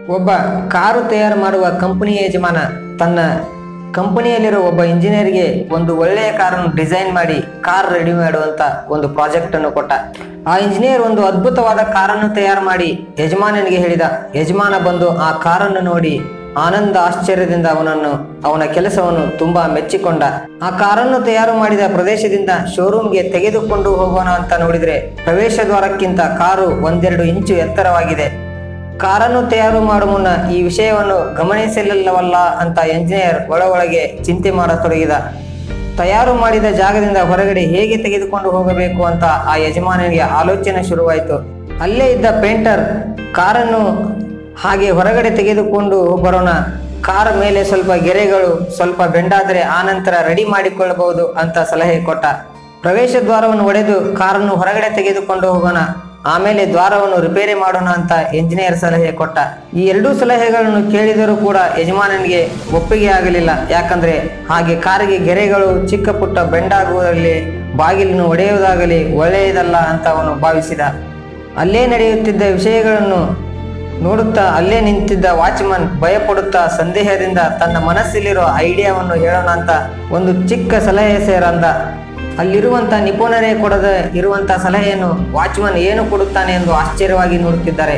ಒಬ್ಬ ಕಾರು ತಯಾರು ಮಾಡುವ ಕಂಪನಿಯ ಯಜಮಾನ ತನ್ನ ಕಂಪನಿಯಲ್ಲಿರೋ ಒಬ್ಬ ಇಂಜಿನಿಯರ್ಗೆ ಒಂದು ಒಳ್ಳೆಯ ಕಾರನ್ನು ಡಿಸೈನ್ ಮಾಡಿ ಕಾರ್ ರೆಡಿ ಮಾಡುವಂತ ಒಂದು ಪ್ರಾಜೆಕ್ಟ್ ಅನ್ನು ಕೊಟ್ಟ ಆ ಇಂಜಿನಿಯರ್ ಒಂದು ಅದ್ಭುತವಾದ ಕಾರನ್ನು ತಯಾರು ಮಾಡಿ ಯಜಮಾನನಿಗೆ ಹೇಳಿದ ಯಜಮಾನ ಬಂದು ಆ ಕಾರನ್ನು ನೋಡಿ ಆನಂದ ಆಶ್ಚರ್ಯದಿಂದ ಅವನನ್ನು ಅವನ ಕೆಲಸವನ್ನು ತುಂಬಾ ಮೆಚ್ಚಿಕೊಂಡ ಆ ಕಾರನ್ನು ತಯಾರು ಮಾಡಿದ ಪ್ರದೇಶದಿಂದ ಶೋರೂಮ್ಗೆ ತೆಗೆದುಕೊಂಡು ಹೋಗೋಣ ಅಂತ ನೋಡಿದ್ರೆ ಪ್ರವೇಶ ದ್ವಾರಕ್ಕಿಂತ ಕಾರು ಒಂದೆರಡು ಇಂಚು ಎತ್ತರವಾಗಿದೆ ಕಾರನ್ನು ತಯಾರು ಮಾಡುವ ಮುನ್ನ ಈ ವಿಷಯವನ್ನು ಗಮನಿಸಲಿಲ್ಲವಲ್ಲ ಅಂತ ಎಂಜಿನಿಯರ್ ಒಳ ಒಳಗೆ ಚಿಂತೆ ಮಾಡತೊಡಗಿದ ತಯಾರು ಮಾಡಿದ ಜಾಗದಿಂದ ಹೊರಗಡೆ ಹೇಗೆ ತೆಗೆದುಕೊಂಡು ಹೋಗಬೇಕು ಅಂತ ಆ ಯಜಮಾನನಿಗೆ ಆಲೋಚನೆ ಶುರುವಾಯಿತು ಅಲ್ಲೇ ಇದ್ದ ಪೇಂಟರ್ ಕಾರನ್ನು ಹಾಗೆ ಹೊರಗಡೆ ತೆಗೆದುಕೊಂಡು ಬರೋಣ ಕಾರ್ ಮೇಲೆ ಸ್ವಲ್ಪ ಗೆರೆಗಳು ಸ್ವಲ್ಪ ಬೆಂಡಾದರೆ ಆನಂತರ ರೆಡಿ ಮಾಡಿಕೊಳ್ಳಬಹುದು ಅಂತ ಸಲಹೆ ಕೊಟ್ಟ ಪ್ರವೇಶ ದ್ವಾರವನ್ನು ಒಡೆದು ಕಾರನ್ನು ಹೊರಗಡೆ ತೆಗೆದುಕೊಂಡು ಹೋಗೋಣ ಆಮೇಲೆ ದ್ವಾರವನ್ನು ರಿಪೇರಿ ಮಾಡೋಣ ಅಂತ ಎಂಜಿನಿಯರ್ ಸಲಹೆ ಕೊಟ್ಟ ಈ ಎರಡೂ ಸಲಹೆಗಳನ್ನು ಕೇಳಿದರೂ ಕೂಡ ಯಜಮಾನನಿಗೆ ಒಪ್ಪಿಗೆ ಆಗಲಿಲ್ಲ ಯಾಕಂದ್ರೆ ಹಾಗೆ ಕಾರಿಗೆ ಗೆರೆಗಳು ಚಿಕ್ಕ ಪುಟ್ಟ ಬೆಂಡಾಗುವುದರಲ್ಲಿ ಬಾಗಿಲನ್ನು ಒಡೆಯುವುದಾಗಲಿ ಒಳ್ಳೆಯದಲ್ಲ ಅಂತ ಅವನು ಭಾವಿಸಿದ ಅಲ್ಲೇ ನಡೆಯುತ್ತಿದ್ದ ವಿಷಯಗಳನ್ನು ನೋಡುತ್ತಾ ಅಲ್ಲೇ ನಿಂತಿದ್ದ ವಾಚ್ಮನ್ ಭಯಪಡುತ್ತಾ ಸಂದೇಹದಿಂದ ತನ್ನ ಮನಸ್ಸಲ್ಲಿರೋ ಐಡಿಯಾವನ್ನು ಹೇಳೋಣ ಅಂತ ಒಂದು ಚಿಕ್ಕ ಸಲಹೆ ಸೇರಂದ ಅಲ್ಲಿರುವಂತ ನಿಪುಣರೇ ಕೊಡದ ಇರುವಂತ ಸಲಹೆಯನ್ನು ವಾಚ್ಮನ್ ಏನು ಕೊಡುತ್ತಾನೆ ಎಂದು ಆಶ್ಚರ್ಯವಾಗಿ ನೋಡುತ್ತಿದ್ದಾರೆ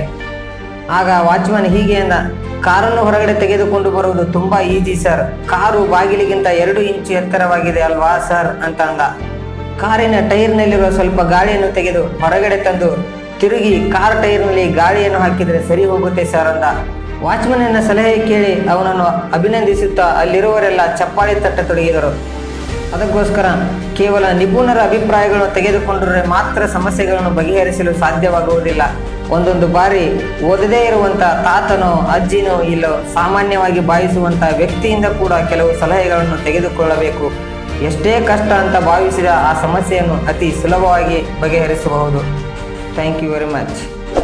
ಆಗ ವಾಚ್ಮನ್ ಹೀಗೆ ಅಂದ ಕಾರನ್ನು ಹೊರಗಡೆ ತೆಗೆದುಕೊಂಡು ಬರುವುದು ತುಂಬಾ ಈಜಿ ಸರ್ ಕಾರು ಬಾಗಿಲಿಗಿಂತ ಎರಡು ಇಂಚು ಎತ್ತರವಾಗಿದೆ ಅಲ್ವಾ ಸರ್ ಅಂತ ಅಂದ ಕಾರಿನ ಟೈರ್ನಲ್ಲಿರುವ ಸ್ವಲ್ಪ ಗಾಳಿಯನ್ನು ತೆಗೆದು ಹೊರಗಡೆ ತಂದು ತಿರುಗಿ ಕಾರ್ ಟೈರ್ನಲ್ಲಿ ಗಾಳಿಯನ್ನು ಹಾಕಿದರೆ ಸರಿ ಹೋಗುತ್ತೆ ಸರ್ ಅಂದ ವಾಚ್ಮನ್ನ ಸಲಹೆ ಕೇಳಿ ಅವನನ್ನು ಅಭಿನಂದಿಸುತ್ತಾ ಅಲ್ಲಿರುವವರೆಲ್ಲ ಚಪ್ಪಾಳೆ ತಟ್ಟತೊಡಗಿದರು ಅದಕ್ಕೋಸ್ಕರ ಕೇವಲ ನಿಪುಣರ ಅಭಿಪ್ರಾಯಗಳನ್ನು ತೆಗೆದುಕೊಂಡರೆ ಮಾತ್ರ ಸಮಸ್ಯೆಗಳನ್ನು ಬಗೆಹರಿಸಲು ಸಾಧ್ಯವಾಗುವುದಿಲ್ಲ ಒಂದೊಂದು ಬಾರಿ ಓದದೇ ಇರುವಂತ ತಾತನೋ ಅಜ್ಜಿನೋ ಇಲ್ಲೋ ಸಾಮಾನ್ಯವಾಗಿ ಭಾವಿಸುವಂತ ವ್ಯಕ್ತಿಯಿಂದ ಕೂಡ ಕೆಲವು ಸಲಹೆಗಳನ್ನು ತೆಗೆದುಕೊಳ್ಳಬೇಕು ಎಷ್ಟೇ ಕಷ್ಟ ಅಂತ ಭಾವಿಸಿದ ಆ ಸಮಸ್ಯೆಯನ್ನು ಅತಿ ಸುಲಭವಾಗಿ ಬಗೆಹರಿಸಬಹುದು ಥ್ಯಾಂಕ್ ಯು ವೆರಿ ಮಚ್